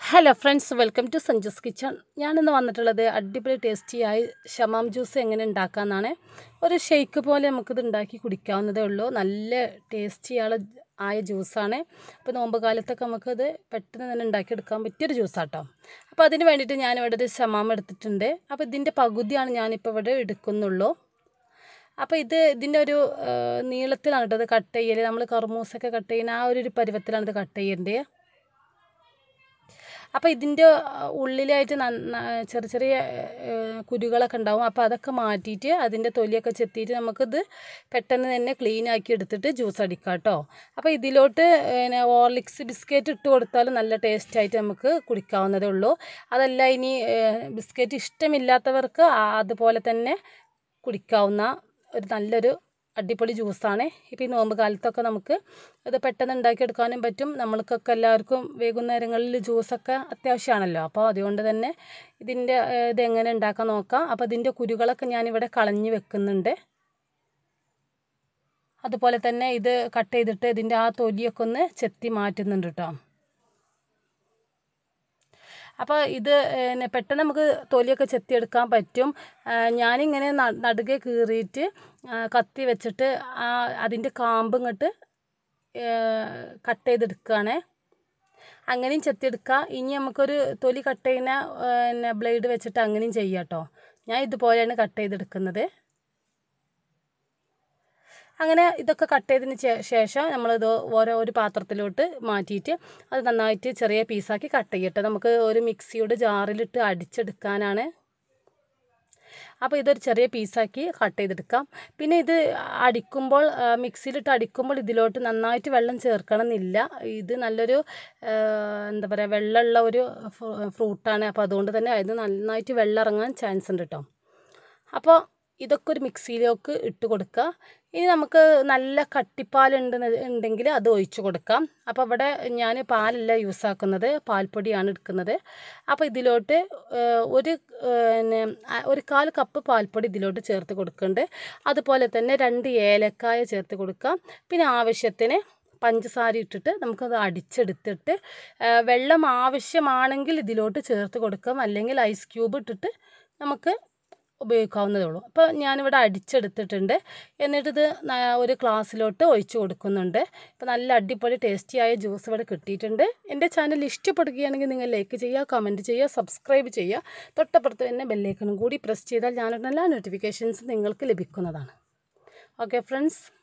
hello friends welcome to Sanju's kitchen ഞാനിന്ന് വന്നിട്ടുള്ളത് അടിപൊളി ടേസ്റ്റിയായി ഷമാം ജ്യൂസ് എങ്ങനെ ഉണ്ടാക്കാമെന്നാണ് ഒരു ഷെയ്ക്ക് പോലെ നമുക്കിത് ഉണ്ടാക്കി കുടിക്കാവുന്നതേ ഉള്ളൂ നല്ല ടേസ്റ്റിയാള് ആയ ജ്യൂസാണ് അപ്പോൾ നോമ്പ് കാലത്തൊക്കെ നമുക്കത് പെട്ടെന്ന് തന്നെ ഉണ്ടാക്കിയെടുക്കാൻ പറ്റിയൊരു ജ്യൂസാട്ടോ അപ്പോൾ അതിന് വേണ്ടിയിട്ട് ഞാനിവിടെ ഒരു ഷമാം എടുത്തിട്ടുണ്ട് അപ്പോൾ ഇതിൻ്റെ പകുതിയാണ് ഞാനിപ്പോൾ ഇവിടെ എടുക്കുന്നുള്ളൂ അപ്പോൾ ഇത് ഇതിൻ്റെ ഒരു ആ, നീളത്തിലാണ് കേട്ടോ ഇത് കട്ട് ചെയ്യൽ നമ്മൾ കർമൂസൊക്കെ കട്ട് ചെയ്യുന്ന ആ ഒരു ഒരു പരുവത്തിലാണ് ഇത് കട്ട് ചെയ്യേണ്ടത് അപ്പോൾ ഇതിൻ്റെ ഉള്ളിലായിട്ട് നന്ന ചെറിയ ചെറിയ ഏഹ്, കുരുകളൊക്കെ ഉണ്ടാവും അപ്പോൾ അതൊക്കെ മാറ്റിയിട്ട് അതിൻ്റെ തൊലിയൊക്കെ ചെത്തിയിട്ട് നമുക്കിത് പെട്ടെന്ന് തന്നെ ക്ലീൻ ആക്കി എടുത്തിട്ട് ജ്യൂസ് അടിക്കാം കേട്ടോ അപ്പോൾ ഇതിലോട്ട് പിന്നെ ഓർലിക്സ് ബിസ്ക്കറ്റ് ഇട്ട് കൊടുത്താൽ നല്ല ടേസ്റ്റ് ആയിട്ട് നമുക്ക് കുടിക്കാവുന്നതേ ഉള്ളൂ അതല്ല ഇനി ഏഹ്, ബിസ്ക്കറ്റ് ഇഷ്ടമില്ലാത്തവർക്ക് ആ- അതുപോലെ തന്നെ കുടിക്കാവുന്ന ഒരു നല്ലൊരു അടിപൊളി ജ്യൂസാണ് ഇപ്പോൾ ഈ നോമ്പ് കാലത്തൊക്കെ നമുക്ക് ഇത് പെട്ടെന്ന് ഉണ്ടാക്കിയെടുക്കാനും പറ്റും നമ്മൾക്കൊക്കെ എല്ലാവർക്കും വൈകുന്നേരങ്ങളിൽ ജ്യൂസൊക്കെ അത്യാവശ്യമാണല്ലോ അപ്പോൾ അതുകൊണ്ട് തന്നെ ഇതിൻ്റെ ഏഹ്, ഇതെങ്ങനെ ഉണ്ടാക്കാൻ നോക്കാം അപ്പോൾ ഇതിൻ്റെ കുരുകളൊക്കെ ഞാനിവിടെ കളഞ്ഞ് വെക്കുന്നുണ്ട് അതുപോലെ തന്നെ ഇത് കട്ട് ചെയ്തിട്ട് ഇതിൻ്റെ ആ തൊലിയൊക്കെ ഒന്ന് ചെത്തി മാറ്റുന്നുണ്ട് കേട്ടോ അപ്പോൾ ഇത് പിന്നെ പെട്ടെന്ന് നമുക്ക് തൊലിയൊക്കെ ചെത്തിയെടുക്കാൻ പറ്റും ആ, ഞാനിങ്ങനെ ന- നടുകെ കീറിയിട്ട് ആ, കത്തി വെച്ചിട്ട് ആ അതിൻ്റെ കാമ്പ് ഇങ്ങോട്ട് കട്ട് ചെയ്തെടുക്കുകയാണ് അങ്ങനെയും ചെത്തിയെടുക്കുക ഇനി നമുക്കൊരു തൊലി കട്ട് ചെയ്യുന്ന ആ, പിന്നെ ബ്ലേഡ് വെച്ചിട്ട് അങ്ങനെയും ചെയ്യാം കേട്ടോ ഞാൻ ഇതുപോലെയാണ് കട്ട് ചെയ്തെടുക്കുന്നത് അങ്ങനെ ഇതൊക്കെ കട്ട് ചെയ്തതിന് ശേ- ശേഷം നമ്മളിത് ഓരോ ഒരു പാത്രത്തിലോട്ട് മാറ്റിയിട്ട് അത് നന്നായിട്ട് ചെറിയ പീസാക്കി കട്ട് ചെയ്യട്ടെ നമുക്ക് ഒരു മിക്സിയുടെ ജാറിലിട്ട് അടിച്ചെടുക്കാനാണ് അപ്പോൾ ഇതൊരു ചെറിയ പീസാക്കി കട്ട് ചെയ്തെടുക്കാം പിന്നെ ഇത് അടിക്കുമ്പോൾ ആ, മിക്സിയിലിട്ട് അടിക്കുമ്പോൾ ഇതിലോട്ട് നന്നായിട്ട് വെള്ളം ചേർക്കണം എന്നില്ല ഇത് നല്ലൊരു ആ, എന്താ പറയുക വെള്ളമുള്ള ഒരു ഫ്രൂട്ടാണ് അപ്പോൾ അതുകൊണ്ട് തന്നെ അതിന് നന്നായിട്ട് വെള്ളം ഇറങ്ങാൻ ചാൻസ് ഉണ്ട് കേട്ടോ അപ്പോൾ ഇതൊക്കെ ഒരു മിക്സിയിലേക്ക് ഇട്ട് കൊടുക്കുക ഇനി നമുക്ക് നല്ല കട്ടിപ്പാൽ ഉണ്ട് ഉണ്ടെങ്കിൽ അത് ഒഴിച്ച് കൊടുക്കാം അപ്പോൾ ഇവിടെ ഞാൻ പാലല്ല യൂസ് ആക്കുന്നത് പാൽപ്പൊടിയാണ് എടുക്കുന്നത് അപ്പോൾ ഇതിലോട്ട് ഏഹ്, ഒരു ഏഹ്, പിന്നെ അ- ഒരു കാൽ കപ്പ് പാൽപ്പൊടി ഇതിലോട്ട് ചേർത്ത് കൊടുക്കുന്നുണ്ട് അതുപോലെ തന്നെ രണ്ട് ഏലക്കായ ചേർത്ത് കൊടുക്കാം പിന്നെ ആവശ്യത്തിന് പഞ്ചസാര ഇട്ടിട്ട് നമുക്കത് അടിച്ചെടുത്തിട്ട് ആ, വെള്ളം ആവശ്യമാണെങ്കിൽ ഇതിലോട്ട് ചേർത്ത് കൊടുക്കാം അല്ലെങ്കിൽ ഐസ് ക്യൂബ് ഇട്ടിട്ട് നമുക്ക് ഉപയോഗിക്കാവുന്നതേ ഉള്ളൂ അപ്പോൾ ഞാനിവിടെ അടിച്ചെടുത്തിട്ടുണ്ട് എന്നിട്ടിത് ന- ഒരു ഗ്ലാസ്സിലോട്ട് ഒഴിച്ച് കൊടുക്കുന്നുണ്ട് ഇപ്പോൾ നല്ല അടിപൊളി ടേസ്റ്റിയായ ജ്യൂസ് ഇവിടെ കിട്ടിയിട്ടുണ്ട് എൻ്റെ ചാനൽ ഇഷ്ടപ്പെടുകയാണെങ്കിൽ നിങ്ങൾ ലൈക്ക് ചെയ്യുക കമൻറ്റ് ചെയ്യുക സബ്സ്ക്രൈബ് ചെയ്യുക തൊട്ടപ്പുറത്ത് തന്നെ ബെല്ലൈക്കണും കൂടി പ്രസ് ചെയ്താൽ ഞാനിടുന്ന എല്ലാ നോട്ടിഫിക്കേഷൻസും നിങ്ങൾക്ക് ലഭിക്കുന്നതാണ് ഓക്കെ ഫ്രണ്ട്സ്